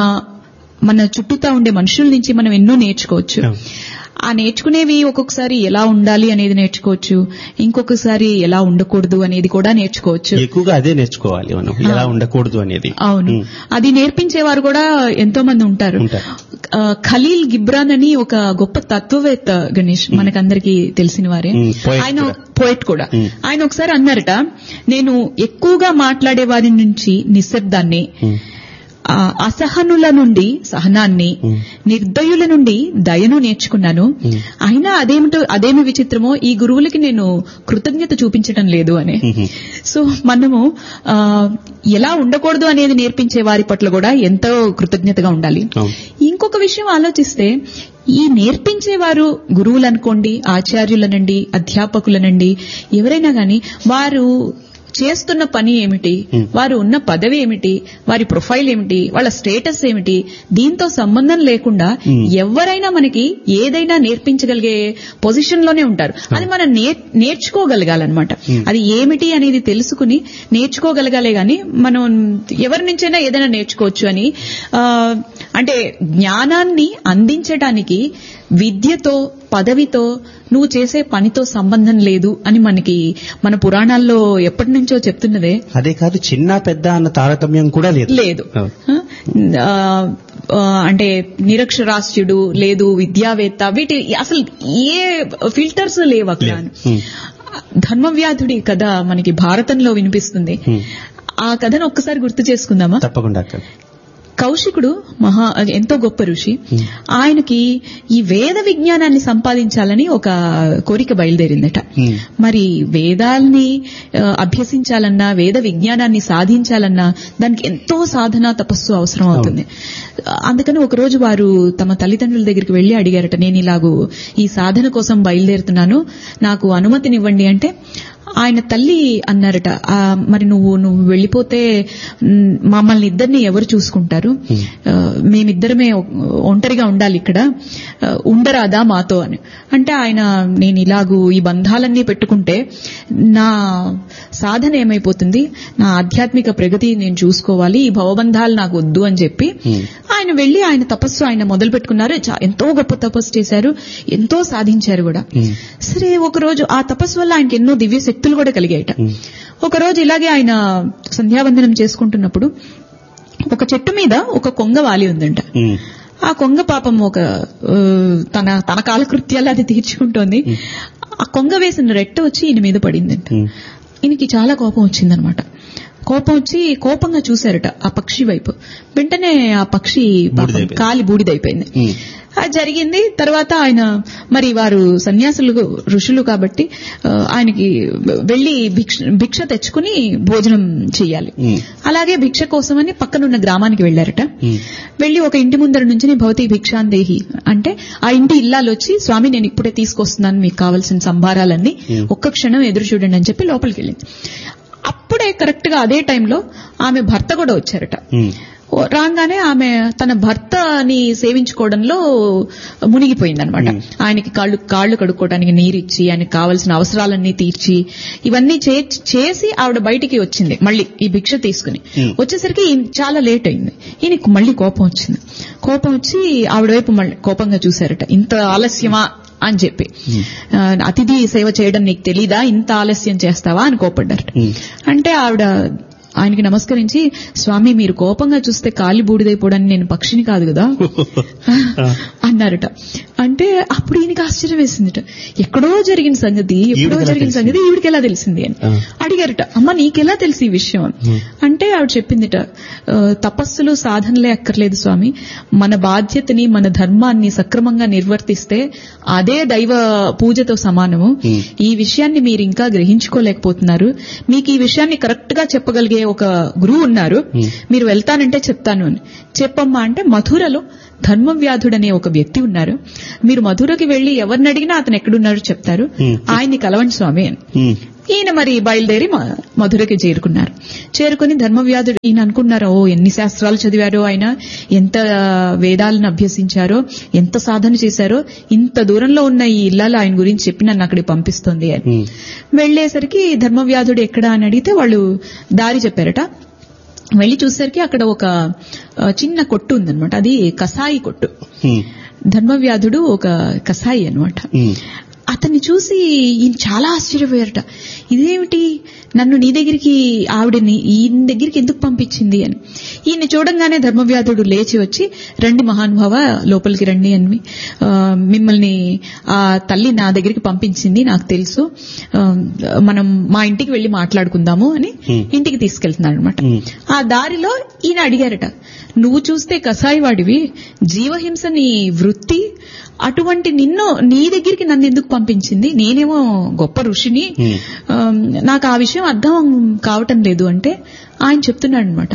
మన చుట్టూతా ఉండే మనుషుల నుంచి మనం ఎన్నో నేర్చుకోవచ్చు అవును. ఆ నేర్చుకునేవి ఒక్కొక్కసారి ఎలా ఉండాలి అనేది నేర్చుకోవచ్చు ఇంకొకసారి ఎలా ఉండకూడదు అనేది కూడా నేర్చుకోవచ్చు ఎక్కువగా అదే నేర్చుకోవాలి మనం ఎలా ఉండకూడదు అనేది అవును ఉమ్. అది నేర్పించేవారు కూడా ఎంతో మంది ఉంటారు ఉంటారు. ఆ, ఖలీల్ గిబ్రాన్ అని ఒక గొప్ప తత్వవేత్త గణేష్ మనకందరికీ తెలిసిన వారే ఉమ్, poet ఆయన కూడా. పోయిట్ కూడా ఉమ్. ఆయన ఒకసారి అన్నారట నేను ఎక్కువగా మాట్లాడే వారి నుంచి నిశ్శబ్దాన్ని ఉమ్. ఆ, అసహనుల నుండి సహనాన్ని ఉమ్. నిర్దయుల నుండి దయను నేర్చుకున్నాను ఉమ్. అయినా అదేమిటో అదేమి విచిత్రమో ఈ గురువులకి నేను కృతజ్ఞత చూపించటం లేదు అని ఉహు. సో మనము ఆ, ఎలా ఉండకూడదు అనేది నేర్పించే వారి పట్ల కూడా ఎంతో కృతజ్ఞతగా ఉండాలి అవును. ఇంకొక విషయం ఆలోచిస్తే ఈ నేర్పించేవారు గురువులనుకోండి ఆచార్యులనండి అధ్యాపకులనండి ఎవరైనా గాని వారు చేస్తున్న పని ఏమిటి Hmm. వారు ఉన్న పదవి ఏమిటి వారి ప్రొఫైల్ ఏమిటి వాళ్ళ స్టేటస్ ఏమిటి దీంతో సంబంధం లేకుండా Hmm. ఎవరైనా మనకి ఏదైనా నేర్పించగలిగే పొజిషన్ లోనే ఉంటారు అది మనం నేర్- నేర్చుకోగలగాలన్నమాట Hmm. అది ఏమిటి అనేది తెలుసుకుని నేర్చుకోగలగాలే గాని మనం ఎవరి నుంచైనా ఏదైనా నేర్చుకోవచ్చు అని ఆ, అంటే జ్ఞానాన్ని అందించడానికి విద్యతో పదవితో నువ్వు చేసే పనితో సంబంధం లేదు అని మనకి మన పురాణాల్లో ఎప్పటి నుంచో చెప్తున్నదే అదే కాదు చిన్న పెద్ద అన్న తారతమ్యం కూడా లేదు లేదు అవును. ఆ, ఆ, అంటే నిరక్షరాస్యుడు లేదు విద్యావేత్త వీటి అసలు ఏ ఫిల్టర్స్ లేవు అక్కడ లేదు. ఉమ్. ధర్మవ్యాధుడి కథ మనకి భారతంలో వినిపిస్తుంది ఉమ్. ఆ కథను ఒక్కసారి గుర్తు చేసుకుందామా తప్పకుండా అక్క కౌశికుడు మహా ఎంతో గొప్ప ఋషి Hmm. ఆయనకి ఈ వేద విజ్ఞానాన్ని సంపాదించాలని ఒక కోరిక బయలుదేరిందట Hmm. మరి వేదాల్ని ఆ, అభ్యసించాలన్నా వేద విజ్ఞానాన్ని సాధించాలన్నా దానికి ఎంతో సాధన తపస్సు అవసరం అవుతుంది అందుకని ఒక రోజు వారు తమ తల్లిదండ్రుల దగ్గరికి వెళ్లి అడిగారట నేను ఇలాగూ ఈ సాధన కోసం బయలుదేరుతున్నాను నాకు అనుమతినివ్వండి అంటే ఆయన తల్లి అన్నారట "ఆ, మరి నువ్వు నువ్వు వెళ్ళిపోతే మ్, మమ్మల్ని ఇద్దరిని ఎవరు చూసుకుంటారు ఆ, మేమిద్దరమే ఒ- ఒంటరిగా ఉండాలి ఇక్కడ ఆ, ఉండరాదా మాతో అని అంటే ఆయన నేను ఇలాగూ ఈ బంధాలన్నీ పెట్టుకుంటే నా సాధన ఏమైపోతుంది నా ఆధ్యాత్మిక ప్రగతి నేను చూసుకోవాలి ఈ భవబంధాలు నాకు వద్దు అని చెప్పి Hmm. ఆయన వెళ్లి ఆయన తపస్సు ఆయన మొదలు పెట్టుకున్నారు చా- ఎంతో గొప్ప తపస్సు చేశారు ఎంతో సాధించారు కూడా Hmm. సరే ఒక రోజు ఆ తపస్సు వల్ల ఆయనకి ఎన్నో దివ్య శక్తులు కూడా కలిగాయట Hmm. ఒక రోజు ఇలాగే ఆయన సంధ్యావందనం చేసుకుంటున్నప్పుడు ఒక చెట్టు మీద ఒక కొంగ వాలి ఉందంట ఉమ్. ఆ కొంగ పాపం ఒక ఆ, తన తన కాలకృత్యాలు అది తీర్చుకుంటోంది ఆ కొంగ వేసిన రెట్ట వచ్చి ఈయన మీద పడిందంట ఉమ్. ఈయనకి చాలా కోపం వచ్చిందనమాట కోపం వచ్చి కోపంగా చూశారట ఆ పక్షి వైపు వెంటనే ఆ పక్షి పాపం బూడిదైపోయింది. కాలి బూడిదైపోయింది ఉమ్. అది జరిగింది తర్వాత ఆయన మరి వారు సన్యాసులు ఋషులు కాబట్టి ఆ, ఆయనకి వెళ్లి భిక్ష భిక్ష తెచ్చుకుని భోజనం చెయ్యాలి ఉమ్. అలాగే భిక్ష కోసమని పక్కనున్న గ్రామానికి వెళ్లారట ఉమ్. వెళ్లి ఒక ఇంటి ముందర నుంచి భౌతిక భిక్షాందేహి అంటే ఆ ఇంటి ఇల్లాలు వచ్చి స్వామి నేను ఇప్పుడే తీసుకొస్తున్నాను మీకు కావాల్సిన సంభారాలన్నీ Hmm. ఒక్క క్షణం ఎదురు చూడండి అని చెప్పి లోపలికి వెళ్ళింది అప్పుడే కరెక్ట్ గా అదే టైంలో ఆమె భర్త కూడా వచ్చారట ఉమ్. ఓ- రాగానే ఆమె తన భర్తని సేవించుకోవడంలో మునిగిపోయిందనమాట ఆయనకి కాళ్ళు కాళ్ళు కడుక్కోవడానికి నీరిచ్చి ఆయనకి కావలసిన అవసరాలన్నీ తీర్చి ఇవన్నీ చే- చేసి ఆవిడ బయటికి వచ్చింది మళ్ళీ ఈ భిక్ష తీసుకుని Hmm. వచ్చేసరికి ఈయన చాలా లేట్ అయింది ఈయనకి మళ్ళీ కోపం వచ్చింది కోపం వచ్చి ఆవిడ వైపు మళ్ళీ కోపంగా చూశారట ఇంత ఆలస్యమా అని చెప్పి ఆ, అతిథి సేవ చేయడం నీకు తెలీదా ఇంత ఆలస్యం చేస్తావా అని కోపడ్డారట Hmm. అంటే ఆవిడ ఆయనకి నమస్కరించి స్వామి మీరు కోపంగా చూస్తే కాలి బూడిదైపోవడానికి నేను పక్షిని కాదు కదా అన్నారట అంటే అప్పుడు ఈయనకి ఆశ్చర్యం వేసిందిట ఎక్కడో జరిగిన సంగతి ఎప్పుడో ఈవిడికి ఎలా జరిగిన తెలిసింది? సంగతి ఈవిడికి ఎలా తెలిసింది అని ఆ. అడిగారట అమ్మ నీకెలా తెలిసి ఈ విషయం అని. అంటే ఆవిడ చెప్పిందిట "ఆ, తపస్సులు సాధనలే అక్కర్లేదు స్వామి మన బాధ్యతని మన ధర్మాన్ని సక్రమంగా నిర్వర్తిస్తే అదే దైవ పూజతో సమానము ఈ విషయాన్ని మీరు ఇంకా గ్రహించుకోలేకపోతున్నారు మీకు ఈ విషయాన్ని కరెక్ట్ గా చెప్పగలిగే ఒక గురువు ఉన్నారు మీరు వెళ్తానంటే చెప్తాను అని చెప్పమ్మా అంటే మధురలో ధర్మవ్యాధుడనే ఒక వ్యక్తి ఉన్నారు మీరు మధురకి వెళ్లి ఎవరిని అడిగినా అతను ఎక్కడున్నారో చెప్తారు ఆయన్ని కలవండి స్వామి అని ఉమ్, ఈయన మరి బయలుదేరి మ- మధురకి చేరుకున్నారు చేరుకుని ధర్మవ్యాధుడు ఈయన అనుకున్నారు ఓ ఎన్ని శాస్త్రాలు చదివారో ఆయన ఎంత వేదాలను అభ్యసించారో ఎంత సాధన చేశారో ఇంత దూరంలో ఉన్న ఈ ఇల్లాలు ఆయన గురించి చెప్పి నన్ను అక్కడికి పంపిస్తోంది అని ఉమ్, వెళ్లేసరికి ధర్మవ్యాధుడు ఎక్కడా అని అడిగితే వాళ్ళు దారి చెప్పారట వెళ్లి చూసేసరికి అక్కడ ఒక ఆ, చిన్న కొట్టు ఉందన్నమాట అది కసాయి కొట్టు ఉమ్, ధర్మవ్యాధుడు ఒక కసాయి అన్నమాట ఉమ్, అతన్ని చూసి ఈయన చాలా ఆశ్చర్యపోయారట ఇదేమిటి నన్ను నీ దగ్గరికి ఆవిడని ఈయన దగ్గరికి ఎందుకు పంపించింది అని ఈయన చూడంగానే ధర్మవ్యాధుడు లేచి వచ్చి రండి మహానుభావ లోపలికి రండి అని ఆ, మిమ్మల్ని ఆ తల్లి నా దగ్గరికి పంపించింది నాకు తెలుసు ఆ, మనం మా ఇంటికి వెళ్లి మాట్లాడుకుందాము అని Hmm. ఇంటికి తీసుకెళ్తున్నాడు అనమాట Hmm. ఆ దారిలో ఈయన అడిగారట నువ్వు చూస్తే కసాయి వాడివి జీవహింస నీ వృత్తి అటువంటి నిన్ను నీ దగ్గరికి నన్ను ఎందుకు పంపించింది నేనేమో గొప్ప ఋషిని Hmm. ఆమ్, నాకు ఆ విషయం అర్థం కావటం లేదు అంటే ఆయన చెప్తున్నాడు అనమాట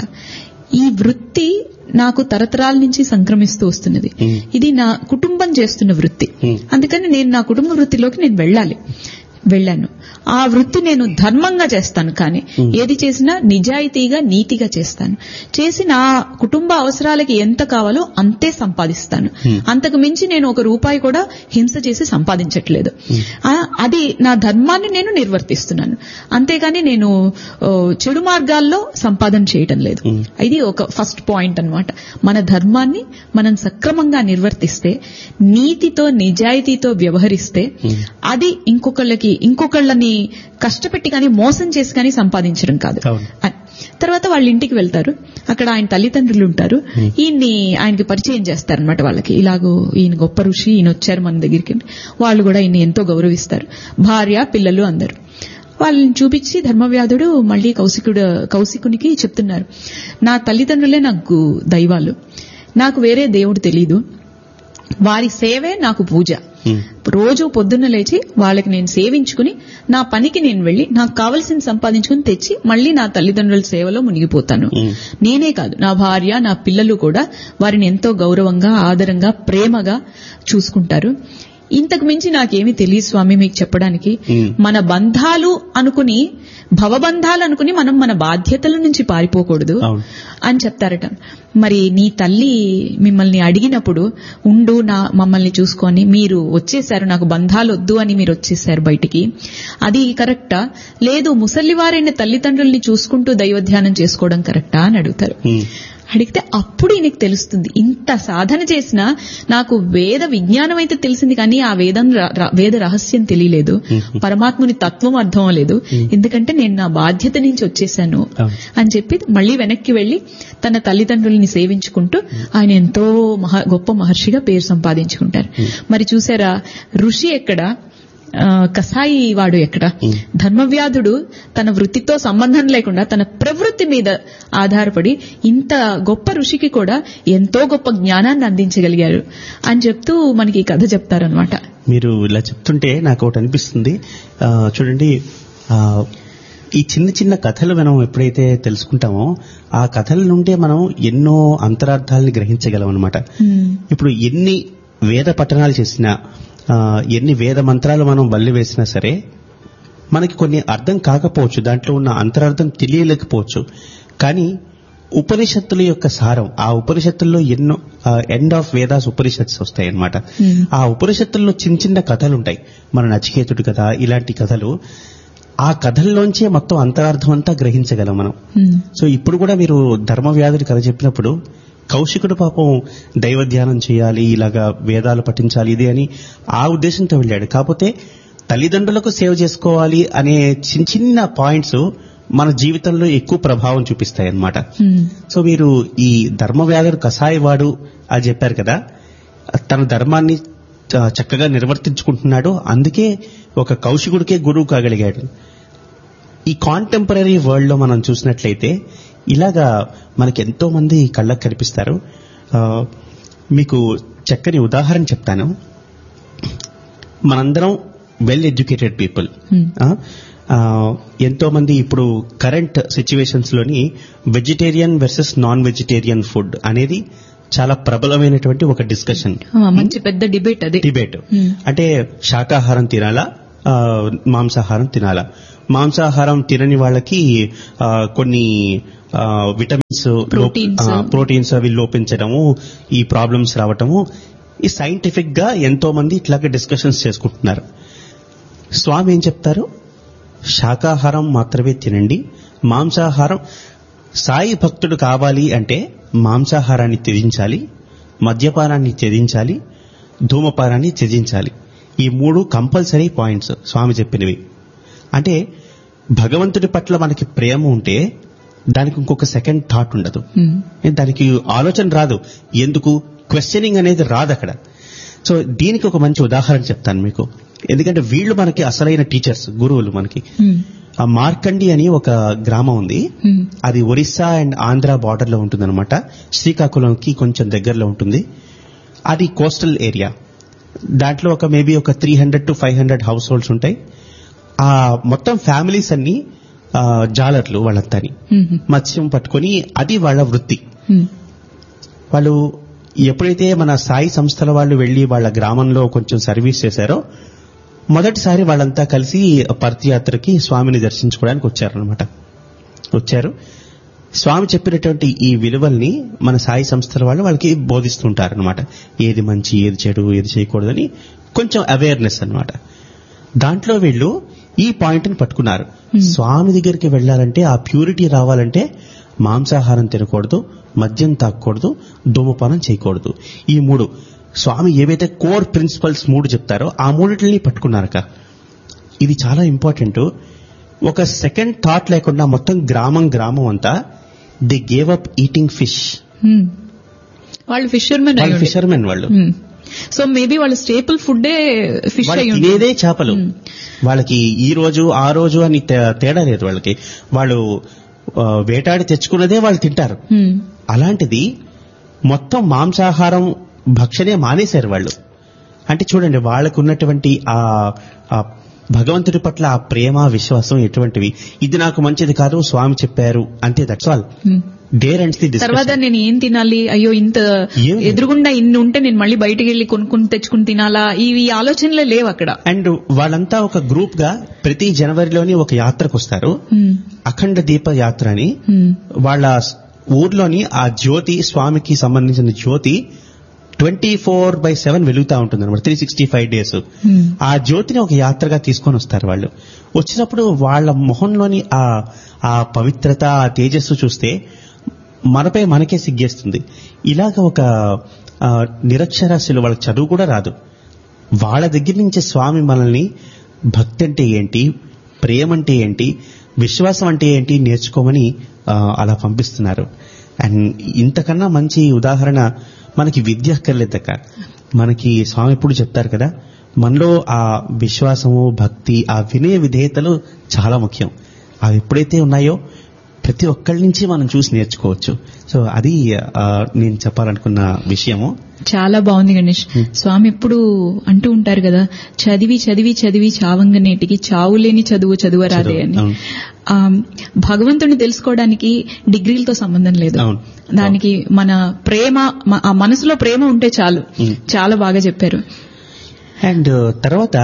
ఈ వృత్తి నాకు తరతరాల నుంచి సంక్రమిస్తూ వస్తున్నది Hmm. ఇది నా కుటుంబం చేస్తున్న వృత్తి Hmm. అందుకని నేను నా కుటుంబ వృత్తిలోకి నేను వెళ్ళాలి వెళ్ళాను ఆ వృత్తి నేను ధర్మంగా చేస్తాను కానీ ఏది చేసినా నిజాయితీగా నీతిగా చేస్తాను చేసి నా కుటుంబ అవసరాలకి ఎంత కావాలో అంతే సంపాదిస్తాను అంతకు మించి నేను ఒక రూపాయి కూడా హింస చేసి సంపాదించట్లేదు ఆ, అది నా ధర్మాన్ని నేను నిర్వర్తిస్తున్నాను అంతేగాని నేను ఓ, చెడు మార్గాల్లో సంపాదన చేయటం లేదు ఇది ఒక ఫస్ట్ పాయింట్ అన్నమాట మన ధర్మాన్ని మనం సక్రమంగా నిర్వర్తిస్తే నీతితో నిజాయితీతో వ్యవహరిస్తే అది ఇంకొకళ్ళకి ఇంకొకళ్ళని కష్టపెట్టి కానీ మోసం చేసి కానీ సంపాదించడం కాదు అవును. అని. తర్వాత వాళ్ళ ఇంటికి వెళ్తారు అక్కడ ఆయన తల్లిదండ్రులు ఉంటారు ఈయన్ని ఆయనకి పరిచయం చేస్తారనమాట వాళ్ళకి ఇలాగో ఈయన గొప్ప ఋషి ఈయన వచ్చారు మన దగ్గరికి వాళ్ళు కూడా ఈయన ఎంతో గౌరవిస్తారు భార్య పిల్లలు అందరు వాళ్ళని చూపించి ధర్మవ్యాధుడు మళ్ళీ కౌశికుడు కౌశికునికి చెప్తున్నారు నా తల్లిదండ్రులే నాకు దైవాలు నాకు వేరే దేవుడు తెలీదు వారి సేవే నాకు పూజ రోజు పొద్దున్న లేచి వాళ్ళకి నేను సేవించుకుని నా పనికి నేను వెళ్లి నాకు కావలసిన సంపాదించుకుని తెచ్చి మళ్ళీ నా తల్లిదండ్రుల సేవలో మునిగిపోతాను నేనే కాదు నా భార్య నా పిల్లలు కూడా వారిని ఎంతో గౌరవంగా ఆదరంగా ప్రేమగా చూసుకుంటారు ఇంతకు మించి నాకేమీ తెలియదు స్వామి మీకు చెప్పడానికి మ్మ్. మన బంధాలు అనుకుని భవబంధాలు అనుకుని మనం మన బాధ్యతల నుంచి పారిపోకూడదు అవును. అని చెప్తారట మరి నీ తల్లి మిమ్మల్ని అడిగినప్పుడు ఉండు నా మమ్మల్ని చూసుకొని మీరు వచ్చేసారు నాకు బంధాలు వద్దు అని మీరు వచ్చేసారు బయటికి అది కరెక్టా లేదు ముసలివారైన తల్లిదండ్రుల్ని చూసుకుంటూ దైవధ్యానం చేసుకోవడం కరెక్టా అని అడుగుతారు ఉమ్, అడిగితే అప్పుడు ఈయనకి తెలుస్తుంది ఇంత సాధన చేసినా నాకు వేద విజ్ఞానం అయితే తెలిసింది కానీ ఆ వేదం ర- ర- వేద రహస్యం తెలియలేదు పరమాత్ముని తత్వం అర్థం అవ్వలేదు ఎందుకంటే నేను నా బాధ్యత నుంచి వచ్చేసాను అవును. అని చెప్పి మళ్ళీ వెనక్కి వెళ్లి తన తల్లిదండ్రుల్ని సేవించుకుంటూ ఆయన ఎంతో మహా గొప్ప మహర్షిగా పేరు సంపాదించుకుంటారు మరి చూసారా ఋషి ఎక్కడ ఆ, కసాయి వాడు ఎక్కడ ధర్మవ్యాధుడు తన వృత్తితో సంబంధం లేకుండా తన ప్రవృత్తి మీద ఆధారపడి ఇంత గొప్ప ఋషికి కూడా ఎంతో గొప్ప జ్ఞానాన్ని అందించగలిగారు అని చెప్తూ మనకి ఈ కథ చెప్తారనమాట మీరు ఇలా చెప్తుంటే నాకు ఒకటి అనిపిస్తుంది ఆ, చూడండి ఆ, ఈ చిన్న చిన్న కథలు మనం ఎప్పుడైతే తెలుసుకుంటామో ఆ కథల నుండే మనం ఎన్నో అంతరార్థాలని గ్రహించగలం అనమాట ఇప్పుడు ఎన్ని వేద పఠనాలు చేసినా ఆ, ఎన్ని వేద మంత్రాలు మనం వల్లి వేసినా సరే మనకి కొన్ని అర్థం కాకపోవచ్చు దాంట్లో ఉన్న అంతరార్థం తెలియలేకపోవచ్చు కానీ ఉపనిషత్తుల యొక్క సారం ఆ ఉపనిషత్తుల్లో ఎన్నో ఎండ్ ఆఫ్ వేదాస్ ఉపనిషత్స్ వస్తాయి అన్నమాట ఆ ఉపనిషత్తుల్లో చిన్న చిన్న కథలు ఉంటాయి మన నచికేతుడి కథ ఇలాంటి కథలు ఆ కథల్లోంచే మొత్తం అంతరార్థం అంతా గ్రహించగలం మనం సో ఇప్పుడు కూడా మీరు ధర్మవ్యాధుడి కథ చెప్పినప్పుడు కౌశికుడు పాపం దైవ ధ్యానం చేయాలి ఇలాగా వేదాలు పఠించాలి ఇది అని ఆ ఉద్దేశంతో వెళ్ళాడు కాకపోతే తల్లిదండ్రులకు సేవ చేసుకోవాలి అనే చిన్న చిన్న పాయింట్స్ మన జీవితంలో ఎక్కువ ప్రభావం చూపిస్తాయి అన్నమాట సో మీరు ఈ ధర్మవ్యాధుడు కషాయవాడు అని చెప్పారు కదా తన ధర్మాన్ని చ- చక్కగా నిర్వర్తించుకుంటున్నాడు అందుకే ఒక కౌశికుడికే గురువు కాగలిగాడు ఈ కాంటెంపరీ వరల్డ్ లో మనం చూసినట్లయితే ఇలాగా మనకి ఎంతో మంది కళ్ళకు కనిపిస్తారు ఆ, మీకు చక్కని ఉదాహరణ చెప్తాను మనందరం వెల్ ఎడ్యుకేటెడ్ పీపుల్ Hmm. ఎంతో మంది ఇప్పుడు కరెంట్ సిచ్యువేషన్స్ లోని vegetarian versus non vegetarian food అనేది చాలా ప్రబలమైనటువంటి ఒక డిస్కషన్ ఆ, మంచి పెద్ద డిబేట్ అది డిబేట్ Hmm. అంటే శాకాహారం తినాలా ఆ, మాంసాహారం తినాలా మాంసాహారం తినని వాళ్ళకి ఆ, కొన్ని ఆ, విటమిన్స్ లో- Proteins. ఆ, ప్రోటీన్స్ అవి లోపించడము ఈ ప్రాబ్లమ్స్ రావటము ఈ సైంటిఫిక్ గా ఎంతో మంది ఇట్లాగే డిస్కషన్స్ చేసుకుంటున్నారు స్వామి ఏం చెప్తారు శాకాహారం మాత్రమే తినండి మాంసాహారం సాయి భక్తుడు కావాలి అంటే మాంసాహారాన్ని త్యజించాలి మద్యపానాన్ని త్యజించాలి ధూమపానాన్ని త్యజించాలి ఈ మూడు కంపల్సరీ పాయింట్స్ స్వామి చెప్పినవి అంటే భగవంతుడి పట్ల మనకి ప్రేమ ఉంటే దానికి ఇంకొక సెకండ్ థాట్ ఉండదు Hmm. దానికి ఆలోచన రాదు ఎందుకు క్వశ్చనింగ్ అనేది రాదు అక్కడ సో దీనికి ఒక మంచి ఉదాహరణ చెప్తాను మీకు ఎందుకంటే వీళ్ళు మనకి అసలైన టీచర్స్ గురువులు మనకి Hmm. ఆ మార్కండి అని ఒక గ్రామం ఉంది Hmm. అది ఒరిస్సా అండ్ ఆంధ్ర బార్డర్ లో ఉంటుందన్నమాట శ్రీకాకుళంకి కొంచెం దగ్గరలో ఉంటుంది అది కోస్టల్ ఏరియా దాంట్లో ఒక మేబీ ఒక three hundred to five hundred households ఉంటాయి ఆ మొత్తం ఫ్యామిలీస్ అన్ని ఆ, జాలర్లు వాళ్ళంతాని Hmm. మత్స్యం పట్టుకొని అది వాళ్ళ వృత్తి Hmm. వాళ్ళు ఎప్పుడైతే మన సాయి సంస్థల వాళ్ళు వెళ్లి వాళ్ళ గ్రామంలో కొంచెం సర్వీస్ చేశారో మొదటిసారి వాళ్ళంతా కలిసి పర్తియాత్రకి స్వామిని దర్శించుకోవడానికి వచ్చారనమాట వచ్చారు స్వామి చెప్పినటువంటి ఈ విలువల్ని మన సాయి సంస్థల వాళ్ళు వాళ్ళకి బోధిస్తుంటారు అనమాట ఏది మంచి ఏది చెడు ఏది చేయకూడదని కొంచెం అవేర్నెస్ అన్నమాట దాంట్లో వీళ్ళు ఈ పాయింట్ ని పట్టుకున్నారు స్వామి దగ్గరికి వెళ్ళాలంటే ఆ ప్యూరిటీ రావాలంటే మాంసాహారం తినకూడదు మద్యం తాగకూడదు ధూమపానం చేయకూడదు ఈ మూడు స్వామి ఏవైతే కోర్ ప్రిన్సిపల్స్ మూడు చెప్తారో ఆ మూడిటిని పట్టుకున్నారక ఇది చాలా ఇంపార్టెంట్ ఒక సెకండ్ థాట్ లేకుండా మొత్తం గ్రామం గ్రామం అంతా they gave up eating fish Hmm. వాళ్ళు ఫిషర్మెన్ వాళ్ళు ఫిషర్మెన్ వాళ్ళు సో మేబీ వాళ్ళ స్టేపుల్ ఫుడ్డే ఫిష్ వాళ్ళు అయి ఉంటుంది తినేదే చేపలు వాళ్ళకి ఈ రోజు ఆ రోజు అని తే- తేడా లేదు వాళ్ళకి వాళ్ళు ఆ, వేటాడి తెచ్చుకున్నదే వాళ్ళు తింటారు Hmm. అలాంటిది మొత్తం మాంసాహారం భక్షణే మానేశారు వాళ్ళు అంటే చూడండి వాళ్ళకు ఉన్నటువంటి ఆ ఆ భగవంతుడి పట్ల ఆ ప్రేమ విశ్వాసం ఎటువంటివి ఇది నాకు మంచిది కాదు స్వామి చెప్పారు అంతే that's all Hmm. There and the తర్వాత నేను ఏం తినాలి అయ్యో ఇంత ఏం లేదు. ఎదురుగుండా ఇన్ని ఉంటే నేను మళ్ళీ బయటికి వెళ్ళి కొనుక్కుని తెచ్చుకుని తినాలా ఇవి ఆలోచనలే లేవు అక్కడ అండ్ వాళ్ళంతా ఒక గ్రూప్ గా ప్రతి జనవరిలోని ఒక యాత్రకు వస్తారు Hmm. అఖండ దీప యాత్ర అని Hmm. వాళ్ళ స్- ఊర్లోని ఆ జ్యోతి స్వామికి సంబంధించిన జ్యోతి ట్వంటీ ఫోర్ బై సెవెన్ వెలుగుతా ఉంటుంది అనమాట three sixty five days Hmm. ఆ జ్యోతిని ఒక యాత్రగా తీసుకొని వస్తారు వాళ్ళు వచ్చినప్పుడు వాళ్ళ మొహంలోని ఆ ఆ పవిత్రత ఆ తేజస్సు చూస్తే మనపై మనకే సిగ్గేస్తుంది ఇలాగ ఒక ఆ, నిరక్షరాస్యులు వాళ్ళకి చదువు కూడా రాదు వాళ్ళ దగ్గర నుంచి స్వామి మనల్ని భక్తి అంటే ఏంటి ప్రేమ అంటే ఏంటి విశ్వాసం అంటే ఏంటి నేర్చుకోమని ఆ, అలా పంపిస్తున్నారు అండ్ ఇంతకన్నా మంచి ఉదాహరణ మనకి విద్య అక్కర్లేదక్క మనకి స్వామి ఎప్పుడు చెప్తారు కదా మనలో ఆ విశ్వాసము భక్తి ఆ వినయ విధేయతలు చాలా ముఖ్యం అవి ఎప్పుడైతే ఉన్నాయో ప్రతి ఒక్కళ్ళ నుంచి మనం చూసి నేర్చుకోవచ్చు సో అది ఆ, నేను చెప్పాలనుకున్న విషయము చాలా బాగుంది గణేష్ స్వామి ఎప్పుడు అంటూ ఉంటారు కదా చదివి చదివి చదివి చావంగ నేటికి చావు లేని చదువు చదువరాదే అని అవును. ఆ, భగవంతుని తెలుసుకోవడానికి డిగ్రీలతో సంబంధం లేదు అవును. దానికి మన ప్రేమ మ- ఆ మనసులో ప్రేమ ఉంటే చాలు ఉమ్. చాలా బాగా చెప్పారు అండ్ తర్వాత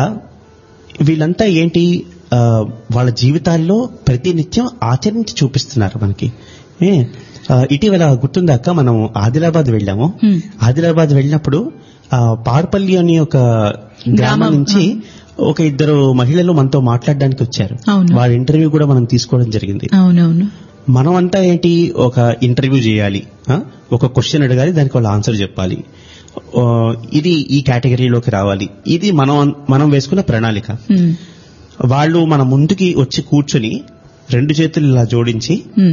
వీళ్ళంతా ఏంటి ఆ, వాళ్ళ జీవితాల్లో ప్రతినిత్యం ఆచరించి చూపిస్తున్నారు మనకి ఏ, ఆ, ఇటీవల గుర్తుందాక మనం ఆదిలాబాద్ వెళ్ళాము Hmm. ఆదిలాబాద్ వెళ్ళినప్పుడు ఆ, పార్పల్లి అని ఒక గ్రామం గ్రామం, నుంచి ఒక ఇద్దరు మహిళలు మనతో మాట్లాడడానికి వచ్చారు అవును. వాళ్ళ ఇంటర్వ్యూ కూడా మనం తీసుకోవడం జరిగింది అవునవును మనం అంతా ఏంటి ఒక ఇంటర్వ్యూ చేయాలి ఆ? ఒక క్వశ్చన్ అడగాలి దానికి వాళ్ళు ఆన్సర్ చెప్పాలి ఆ, ఇది ఈ కేటగిరీలోకి రావాలి ఇది మనం మనం వేసుకున్న ప్రణాళిక ఉమ్, వాళ్ళు మన ముందుకి వచ్చి కూర్చుని రెండు చేతులు ఇలా జోడించి ఉమ్,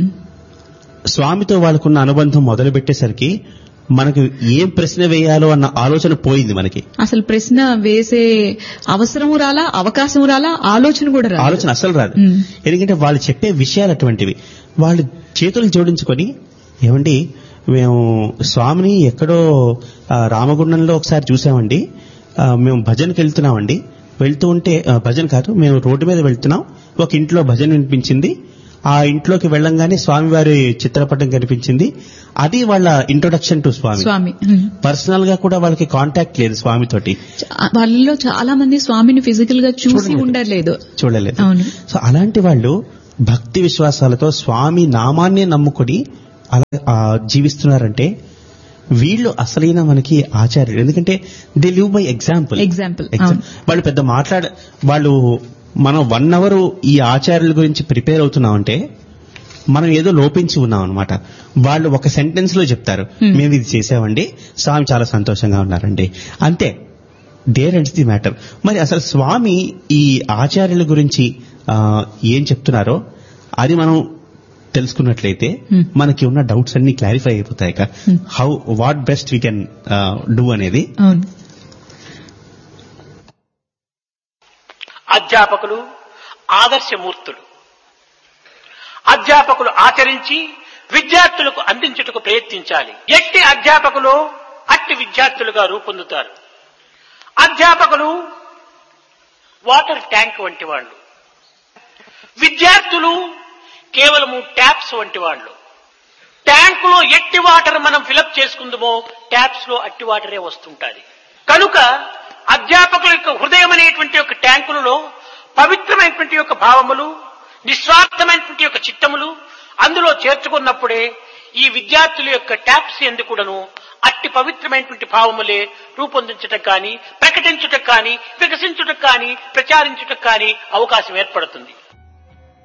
స్వామితో వాళ్ళకున్న అనుబంధం మొదలు పెట్టేసరికి మనకు ఏం ప్రశ్న వేయాలో అన్న ఆలోచన పోయింది మనకి అసలు ప్రశ్న వేసే అవసరము రాలా అవకాశం రాలా ఆలోచన కూడా రాలా ఆలోచన అసలు రాదు ఉమ్. ఎందుకంటే వాళ్ళు చెప్పే విషయాలు అటువంటివి వాళ్ళు చేతులు జోడించుకొని ఏమండి మేము స్వామిని ఎక్కడో ఆ, రామగుండంలో ఒకసారి చూసామండి ఆ, మేము భజనకి వెళ్తున్నామండి వెళ్తూ ఉంటే ఆ, భజన కాదు మేము రోడ్డు మీద వెళ్తున్నాం ఒక ఇంట్లో భజన వినిపించింది ఆ ఇంట్లోకి వెళ్ళంగానే స్వామివారి చిత్రపటం కనిపించింది అది వాళ్ళ introduction to Swami Swami um. Personal గా కూడా వాళ్ళకి కాంటాక్ట్ లేదు స్వామితోటి చా- వాళ్ళలో చాలా మంది స్వామిని ఫిజికల్ గా చూసి చూడలేదు. ఉండలేదు చూడలేదు అవును. సో అలాంటి వాళ్ళు భక్తి విశ్వాసాలతో స్వామి నామాన్నే నమ్ముకొని అలా ఆ, జీవిస్తున్నారంటే వీళ్ళు అసలైన మనకి ఆచార్యులు ఎందుకంటే they live by example Example, Exa- అవును. వాళ్ళు పెద్ద మాట్లాడ వాళ్ళు మనం వన్ అవర్ ఈ ఆచార్యుల గురించి ప్రిపేర్ అవుతున్నామంటే మనం ఏదో లోపించి ఉన్నాం అనమాట వాళ్ళు ఒక సెంటెన్స్ లో చెప్తారు Hmm. మేము ఇది చేసామండి స్వామి చాలా సంతోషంగా ఉన్నారండి అంతే దేర్ ఎండ్స్ ది మ్యాటర్ మరి అసలు స్వామి ఈ ఆచార్యుల గురించి ఆ, ఏం చెప్తున్నారో అది మనం తెలుసుకున్నట్లయితే Hmm. మనకి ఉన్న డౌట్స్ అన్ని క్లారిఫై అయిపోతాయి Hmm. How what best we can do అనేది అవును అధ్యాపకులు ఆదర్శమూర్తులు అధ్యాపకులు ఆచరించి విద్యార్థులకు అందించుటకు ప్రయత్నించాలి ఎట్టి అధ్యాపకులు అట్టి విద్యార్థులుగా రూపొందుతారు అధ్యాపకులు వాటర్ ట్యాంక్ వంటి వాళ్ళు విద్యార్థులు కేవలము ట్యాప్స్ వంటి వాళ్ళు ట్యాంకులో ఎట్టి వాటర్ మనం ఫిలప్ చేసుకుందామో ట్యాప్స్ లో అట్టి వాటరే వస్తుంటాది కనుక అధ్యాపకుల యొక్క హృదయం అనేటువంటి ఒక ట్యాంకులలో పవిత్రమైనటువంటి యొక్క భావములు నిస్వార్థమైనటువంటి యొక్క చిత్తములు అందులో చేర్చుకున్నప్పుడే ఈ విద్యార్థుల యొక్క ట్యాప్స్ ఎందుకుడను అట్టి పవిత్రమైనటువంటి భావములే రూపొందించటం కానీ ప్రకటించుటకు కానీ వికసించుటకు కానీ ప్రచారించుటకు కానీ అవకాశం ఏర్పడుతుంది